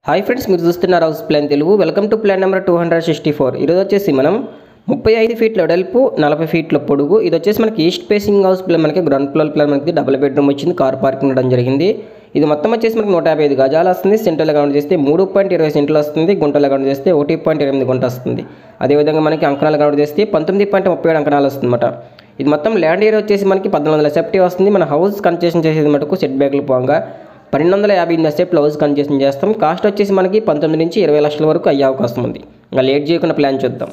hi friends మీరు చూస్తున్నారు house plan Telugu welcome to plan number two hundred sixty four ఈరోజు వచ్చేసి మనం ముప్పై ఐదు ఫీట్ల వెడల్పు నలభై ఫీట్ల పొడుగు ఇది వచ్చేసి మనకి ఈస్ట్ ఫేసింగ్ హౌస్ ప్లాన్ మనకి గ్రౌండ్ ఫ్లోర్ ప్లాన్ మనకి డబుల్ బెడ్రూమ్ వచ్చింది కార్ పార్కింగ్ ఉండడం జరిగింది ఇది మొత్తం వచ్చేసి మనకి నూట యాభై ఐదు గజాలు వస్తుంది సెంట్రల్ అకౌంట్ చేస్తే మూడు పాయింట్ ఇరవై సెంట్లు వస్తుంది గుంటల అకౌంట్ చేస్తే ఒకటి పాయింట్ ఎనిమిది గుంట వస్తుంది అదేవిధంగా మనకి అంకణాల అకౌంట్ చేస్తే పంతొమ్మిది పాయింట్ ముప్పై ఏడు అంకణాలు వస్తుందన్నమాట ఇది మొత్తం ల్యాండ్ ఏరియా వచ్చేసి మనకి పద్నాలుగు వందల సెఫ్టీ వస్తుంది మన హౌస్ కన్స్ట్రక్షన్ చేసేది మటుకు సెట్ బ్యాక్లు పోగా పన్నెండు వందల యాభై ఎనిమిది స్టెప్లు హౌస్ కన్స్ట్రక్షన్ చేస్తాం కాస్ట్ వచ్చేసి మనకి పంతొమ్మిది నుంచి ఇరవై లక్షల వరకు అయ్యే అవకాశం ఉంది ఇంకా లేట్ చేయకుండా ప్లాన్ చూద్దాం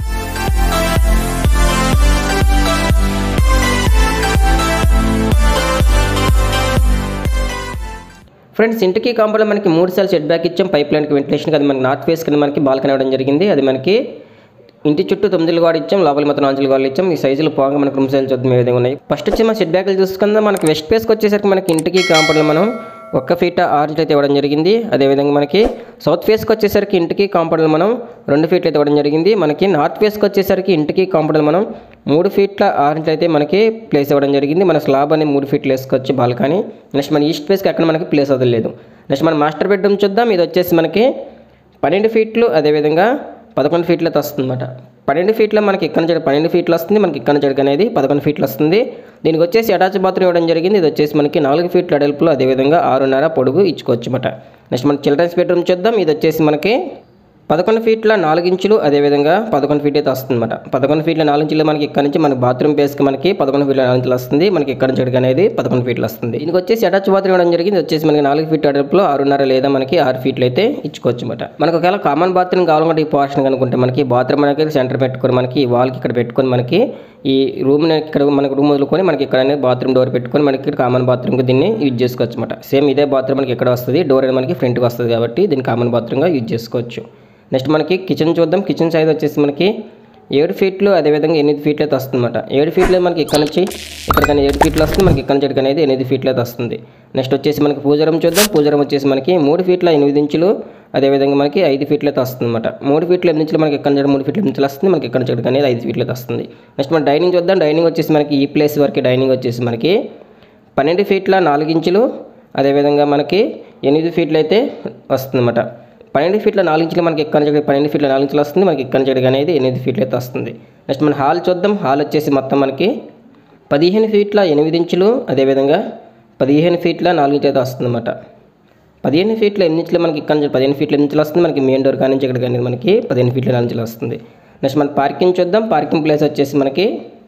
ఫ్రెండ్స్ ఇంటికి కాంపౌండ్ మనకి మూడు సార్లు సెట్ బ్యాక్ ఇచ్చాం పైప్ లైన్కి వెంటిలేషన్ అది మనకి నార్త్ ఫేస్ కింద మనకి బాల్కనీ ఇవ్వడం జరిగింది అది మనకి ఇంటి చుట్టూ తొమ్మిది గోడ ఇచ్చాం లోపల మొత్తం నాలుగు గోడలు ఇచ్చాం ఈ సైజులు పోగా మనకి రూమ్ సైజులు చూద్దాం ఏ విధంగా ఉన్నాయి ఫస్ట్ వచ్చి మన సెట్ బ్యాక్లు చూసుకుందాం మనకి వెస్ట్ ఫేస్కి వచ్చేసరికి మనకి ఇంటికి కాంపౌండ్లో మనం ఒక్క ఫీట్ ఆరు ఇంచులు అయితే ఇవ్వడం జరిగింది అదేవిధంగా మనకి సౌత్ ఫేస్కి వచ్చేసరికి ఇంటికి కాంపౌండ్లో మనం రెండు ఫీట్లు అయితే ఇవ్వడం జరిగింది మనకి నార్త్ ఫేస్కి వచ్చేసరికి ఇంటికి కాంపౌండ్లో మనం మూడు ఫీట్ల ఆరు ఇంచులు అయితే మనకి ప్లేస్ ఇవ్వడం జరిగింది మన స్లాబ్ అనేది మూడు ఫీట్లు వేసుకోవచ్చు బాల్కనీ నెక్స్ట్ మన ఈస్ట్ ఫేస్కి అక్కడ మనకి ప్లేస్ వదలలేదు నెక్స్ట్ మన మాస్టర్ బెడ్రూమ్ చూద్దాం ఇది వచ్చేసి మనకి పన్నెండు ఫీట్లు అదేవిధంగా పదకొండు ఫీట్లతో వస్తుందన్నమాట పన్నెండు ఫీట్ల మనకి ఇక్కడ నుంచి పన్నెండు ఫీట్లు వస్తుంది మనకి ఇక్కడ నుంచి అనేది పదకొండు ఫీట్లు వస్తుంది దీనికి వచ్చేసి అటాచ్ బాత్రూమ్ ఇవ్వడం జరిగింది ఇది వచ్చేసి మనకి నాలుగు ఫీట్ల అడల్పులో అదేవిధంగా ఆరున్నర పొడుగు ఇచ్చుకోవచ్చు అన్నమాట నెక్స్ట్ మన చిల్డ్రన్స్ బెడ్రూమ్ చూద్దాం ఇది వచ్చేసి మనకి పదకొండు ఫీట్ల నాలుగు ఇంచులు అదేవిధంగా పదకొండు ఫీట్ అయితే వస్తుందన్నమాట పదకొండు ఫీట్ల నాలుగు ఇంచులు మనకి ఇక్కడ నుంచి మనకి బాత్రూమ్ బేస్కి మనకి పదకొండు ఫీట్ల నాలుగు ఇంచులు వస్తుంది మనకి ఇక్కడ నుంచి ఇక్కడికి అనేది పదకొండు ఫీట్లు వస్తుంది దీనికి వచ్చేసి అటాచ్ బాత్రూమ్ ఇవ్వడం జరిగింది ఇది వచ్చేసి మనకి నాలుగు ఫీట్ అడల్పులో ఆరున్నర లేదా మనకి ఆరు ఫీట్లు అయితే ఇచ్చుకోవచ్చు అనమాట మనకు ఒకవేళ కామన్ బాత్రూమ్ కావాలంటే ఈ పోర్షన్ కనుకుంటే మనకి బాత్రూమ్ అనేది సెంటర్ పెట్టుకొని మనకి ఈ వాల్కి ఇక్కడ పెట్టుకొని మనకి ఈ రూమ్ ఇక్కడ మనకి రూమ్ వదులుకొని మనకి ఇక్కడ అనేది బాత్రూమ్ డోర్ పెట్టుకొని మనకి ఇక్కడ కామన్ బాత్రూమ్కి దీన్ని యూజ్ చేసుకోవచ్చు అనమాట సేమ్ ఇదే బాత్రూమ్ మనకి ఇక్కడ వస్తుంది డోర్ అనేది మనకి ఫ్రంట్కి వస్తుంది కాబట్టి దీన్ని కామన్ బాత్రూమ్గా యూజ్ చేసుకోవచ్చు నెక్స్ట్ మనకి కిచెన్ చూద్దాం కిచెన్ సైజ్ వచ్చేసి మనకి ఏడు ఫీట్లు అదేవిధంగా ఎనిమిది ఫీట్లు అయితే వస్తుందన్నమాట ఏడు ఫీట్లు మనకి ఇక్కడ నుంచి ఇక్కడికైనా ఏడు ఫీట్లు వస్తుంది మనకి ఇక్కడ నుంచి ఇక్కడికి అనేది ఎనిమిది ఫీట్లు అయితే వస్తుంది నెక్స్ట్ వచ్చేసి మనకి పూజరం చూద్దాం పూజరం వచ్చేసి మనకి మూడు ఫీట్ల ఎనిమిది ఇంచులు అదేవిధంగా మనకి ఐదు ఫీట్లు అయితే వస్తుంది అనమాట మూడు ఫీట్ల ఎనిమిది ఇంచులు మనకి ఎక్కడ నుంచి మూడు ఫీట్ల ఇంచులు వస్తుంది మనకి ఇక్కడ నుంచి ఇక్కడికి అనేది ఐదు ఫీట్లు అయితే వస్తుంది నెక్స్ట్ మన డైనింగ్ చూద్దాం డైనింగ్ వచ్చేసి మనకి ఈ ప్లేస్ వరకు డైనింగ్ వచ్చేసి మనకి పన్నెండు ఫీట్ల నాలుగు ఇంచులు అదేవిధంగా మనకి ఎనిమిది ఫీట్లు అయితే వస్తుందన్నమాట పన్నెండు ఫీట్ల నాలుగు ఇంచులు మనకి ఎక్కడ నుంచి పన్నెండు ఫీట్ల నాలుగు ఇంచులు వస్తుంది మనకి ఇక్కడ నుంచి అనేది ఎనిమిది ఫీట్లు అయితే వస్తుంది నెక్స్ట్ మన హాల్ చూద్దాం హాల్ వచ్చేసి మొత్తం మనకి పదిహేను ఫీట్ల ఎనిమిది ఇంచులు అదేవిధంగా పదిహేను ఫీట్ల నాలుగు ఇంచులు అయితే వస్తుందన్నమాట పదిహేను ఫీట్ల ఎనిమిది ఇంచులు మనకి ఇక్కడ నుంచి పదిహేను ఫీట్ల ఎనిమిది ఇంచులు వస్తుంది మనకి మెయిన్ డోర్ కానీ నుంచి ఇక్కడికి అనేది మనకి పదిహేను ఫీట్ల నాలుగు ఇంచులు వస్తుంది నెక్స్ట్ మన పార్కింగ్ చూద్దాం పార్కింగ్ ప్లేస్ వచ్చేసి మనకి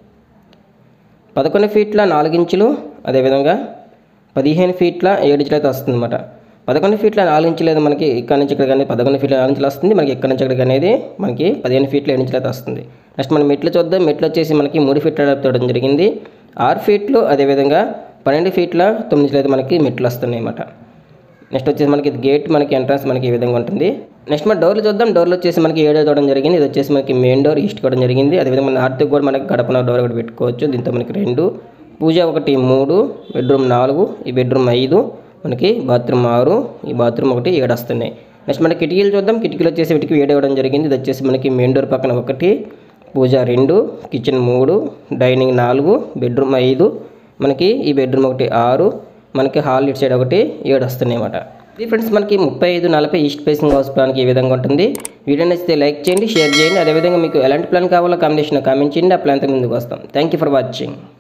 పదకొండు ఫీట్ల నాలుగు ఇంచులు అదేవిధంగా పదిహేను ఫీట్ల ఏడు ఇంచులు అయితే వస్తుంది అనమాట పదకొండు ఫీట్ల నాలుగు ఇంచులు అయితే మనకి ఇక్కడ నుంచి ఇక్కడ కానీ పదకొండు ఫీట్ల నాలుగు ఇంచులు వస్తుంది మనకి ఇక్కడ నుంచి ఇక్కడికి అనేది మనకి పదిహేను ఫీట్ల ఏడు ఇంచులు అయితే వస్తుంది నెక్స్ట్ మనం మెట్లు చూద్దాం మెట్లు వచ్చేసి మనకి మూడు ఫీట్ల తోడడం జరిగింది ఆరు ఫీట్లు అదేవిధంగా పన్నెండు ఫీట్ల తొమ్మిది ఇంచులు అయితే మనకి మెట్లు వస్తున్నాయి అన్నమాట నెక్స్ట్ వచ్చేసి మనకి ఇది గేట్ మనకి ఎంట్రన్స్ మనకి ఈ విధంగా ఉంటుంది నెక్స్ట్ మన డోర్లు చూద్దాం డోర్లు వచ్చేసి మనకి ఏడో చూడడం జరిగింది ఇది వచ్చేసి మనకి మెయిన్ డోర్ ఈస్ట్ కూడా జరిగింది అదేవిధంగా మన నార్త్ కూడా మనకి గడపన డోర్ ఒకటి పెట్టుకోవచ్చు దీంతో మనకి రెండు పూజ ఒకటి మూడు బెడ్రూమ్ నాలుగు ఈ బెడ్రూమ్ ఐదు మనకి బాత్రూమ్ ఆరు ఈ బాత్రూమ్ ఒకటి ఏడు వస్తున్నాయి నెక్స్ట్ మన కిటికీలు చూద్దాం కిటికీలు వచ్చేసి వీటికి ఏడు ఇవ్వడం జరిగింది ఇది వచ్చేసి మనకి మెయిన్ డోర్ పక్కన ఒకటి పూజ రెండు కిచెన్ మూడు డైనింగ్ నాలుగు బెడ్రూమ్ ఐదు మనకి ఈ బెడ్రూమ్ ఒకటి ఆరు మనకి హాల్ ఇటు సైడ్ ఒకటి ఏడు వస్తున్నాయి అన్నమాట ఇది ఫ్రెండ్స్ మనకి ముప్పై ఐదు నలభై ఈస్ట్ ఫేసింగ్ హౌస్ ప్లాన్కి ఈ విధంగా ఉంటుంది వీడియో నచ్చితే లైక్ చేయండి షేర్ చేయండి అదేవిధంగా మీకు ఎలాంటి ప్లాన్ కావాలో కాంబినేషన్ కామెంట్ చేయండి ఆ ప్లాన్తో ముందుకు వస్తాం థ్యాంక్ యూ ఫర్ వాచింగ్